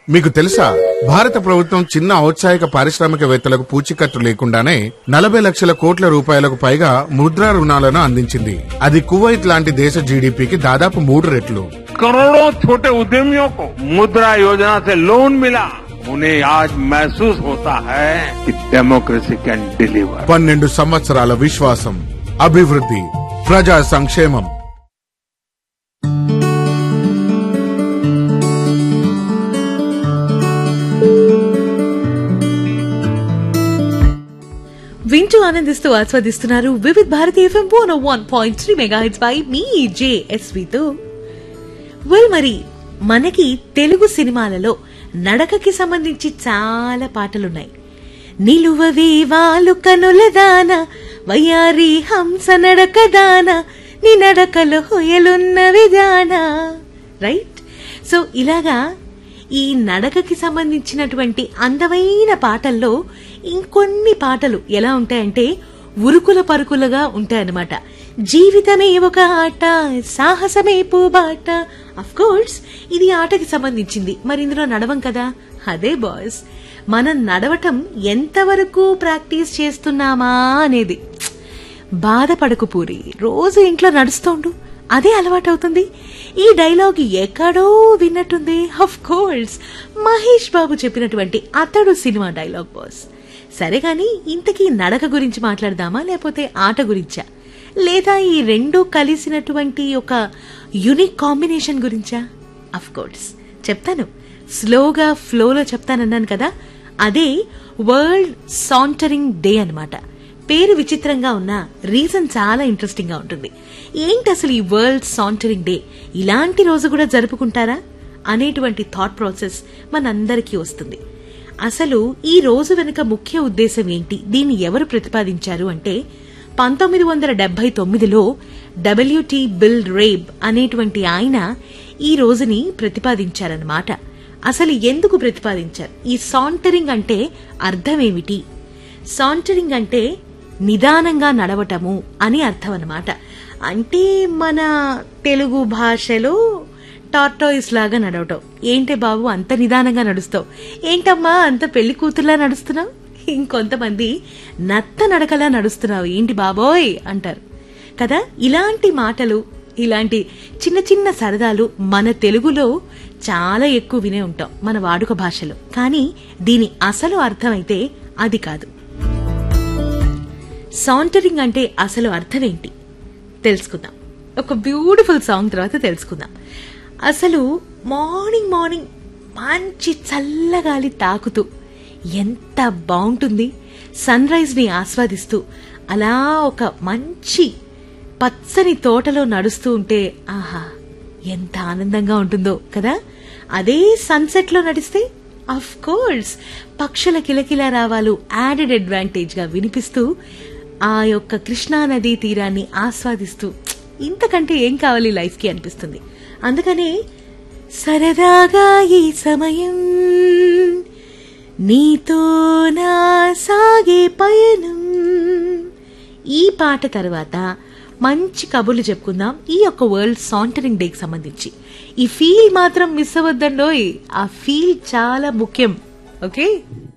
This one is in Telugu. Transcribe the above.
మీకు తెలుసా భారత ప్రభుత్వం చిన్న ఔత్సాహిక పారిశ్రామికవేత్తలకు పూచీకత్తు లేకుండానే నలభై లక్షల కోట్ల రూపాయలకు పైగా ముద్రా రుణాలను అందించింది అది కువైట్ లాంటి దేశ జీడీపీకి దాదాపు మూడు రెట్లు करोड़ों छोटे उद्यमियों को मुद्रा योजना से लोन मिला उन्हें आज महसूस होता है कि डेमोक्रेसी कैन डिलीवर పన్నెండు సంవత్సరాల విశ్వాసం అభివృద్ధి ప్రజా సంక్షేమం వింటూ ఆనందిస్తూ ఆస్వాదిస్తున్నారు Vividh Bharati FM one one point three mega hits by మీ జేఎస్వితో వెల్ మరి మనకి తెలుగు సినిమాలలో నడకకి సంబంధించి చాలా పాటలున్నాయి నిలువవే వాలు కనుల దాన వయ్యారి హంస నడక దాన నీ నడకలో హొయలున్న విధాన రైట్ సో ఇలాగా ఈ నడకకి సంబంధించినటువంటి అందమైన పాటల్లో ఇంకొన్ని పాటలు ఎలా ఉంటాయంటే ఉరుకుల పరుకులుగా ఉంటాయన్నమాట జీవితమే ఒక ఆట సాహసమే పూబాట అఫ్ కోర్స్ ఇది ఆటకి సంబంధించింది మరి ఇందులో నడవం కదా అదే బాయ్స్ మనం నడవటం ఎంతవరకు ప్రాక్టీస్ చేస్తున్నామా అనేది బాధపడకు పూరి రోజు ఇంట్లో నడుస్తోండు అదే అలవాటవుతుంది ఈ డైలాగ్ ఎక్కడో విన్నట్టుంది ఆఫ్ కోర్స్ మహేష్ బాబు చెప్పినటువంటి అతడు సినిమా డైలాగ్ బాస్ సరే గాని ఇంతకీ నడక గురించి మాట్లాడదామా లేకపోతే ఆట గురించా లేదా ఈ రెండు కలిసినటువంటి ఒక యునిక్ కాంబినేషన్ గురించా అఫ్ కోర్స్ చెప్తాను స్లోగా ఫ్లోలో చెప్తానన్నాను కదా అదే వరల్డ్ సాంటరింగ్ డే అన్నమాట పేరు విచిత్రంగా ఉన్న రీజన్ చాలా ఇంట్రెస్టింగ్ గా ఉంటుంది ఏంటి అసలు ఈ వరల్డ్ సాంటరింగ్ డే ఇలాంటి రోజు కూడా జరుపుకుంటారా అనేటువంటి థాట్ ప్రాసెస్ మనందరికీ వస్తుంది అసలు ఈ రోజు వెనుక ముఖ్య ఉద్దేశం ఏంటి దీన్ని ఎవరు ప్రతిపాదించారు అంటే పంతొమ్మిది వందల డెబ్బై తొమ్మిదిలో డబ్ల్యూటీ బిల్ రేబ్ అనేటువంటి ఆయన ఈ రోజుని ప్రతిపాదించారన్నమాట అసలు ఎందుకు ప్రతిపాదించారు ఈ సాంటరింగ్ అంటే అర్థమేమిటి సాంటరింగ్ అంటే నిదానంగా నడవటము అని అర్థం అన్నమాట అంటే మన తెలుగు భాషలో టార్టాయిస్ లాగా నడవటం ఏంటే బాబు అంత నిదానంగా నడుస్తావు ఏంటమ్మా అంత పెళ్లి కూతురులా నడుస్తున్నావు ఇంకొంతమంది నత్త నడకలా నడుస్తున్నావు ఏంటి బాబోయ్ అంటారు కదా ఇలాంటి మాటలు ఇలాంటి చిన్న చిన్న సరదాలు మన తెలుగులో చాలా ఎక్కువ వినే ఉంటాం మన వాడుక భాషలో కానీ దీని అసలు అర్థమైతే అది కాదు సాంటరింగ్ అంటే అసలు అర్థమేంటి తెలుసుకుందాం ఒక బ్యూటిఫుల్ సాంగ్ తర్వాత తెలుసుకుందాం అసలు మార్నింగ్ మార్నింగ్ మంచి చల్లగాలి తాకుతూ ఎంత బాగుంటుంది సన్ రైజ్ ని ఆస్వాదిస్తూ అలా ఒక మంచి పచ్చని తోటలో నడుస్తూ ఉంటే ఆహా ఎంత ఆనందంగా ఉంటుందో కదా అదే సన్సెట్ లో నడిస్తే అఫ్ కోర్స్ పక్షుల కిలకిల రావాలు యాడెడ్ అడ్వాంటేజ్ గా వినిపిస్తూ ఆ యొక్క కృష్ణా నదీ తీరాన్ని ఆస్వాదిస్తూ ఇంతకంటే ఏం కావాలి లైఫ్ కి అనిపిస్తుంది అందుకనే సరదాగా ఈ సమయం నీతో నా సాగే పయనం ఈ పాట తర్వాత మంచి కబుర్లు చెప్పుకుందాం ఈ యొక్క వరల్డ్ సాంటరింగ్ డేకి సంబంధించి ఈ ఫీల్ మాత్రం మిస్ అవ్వద్దండోయ్ ఆ ఫీల్ చాలా ముఖ్యం ఓకే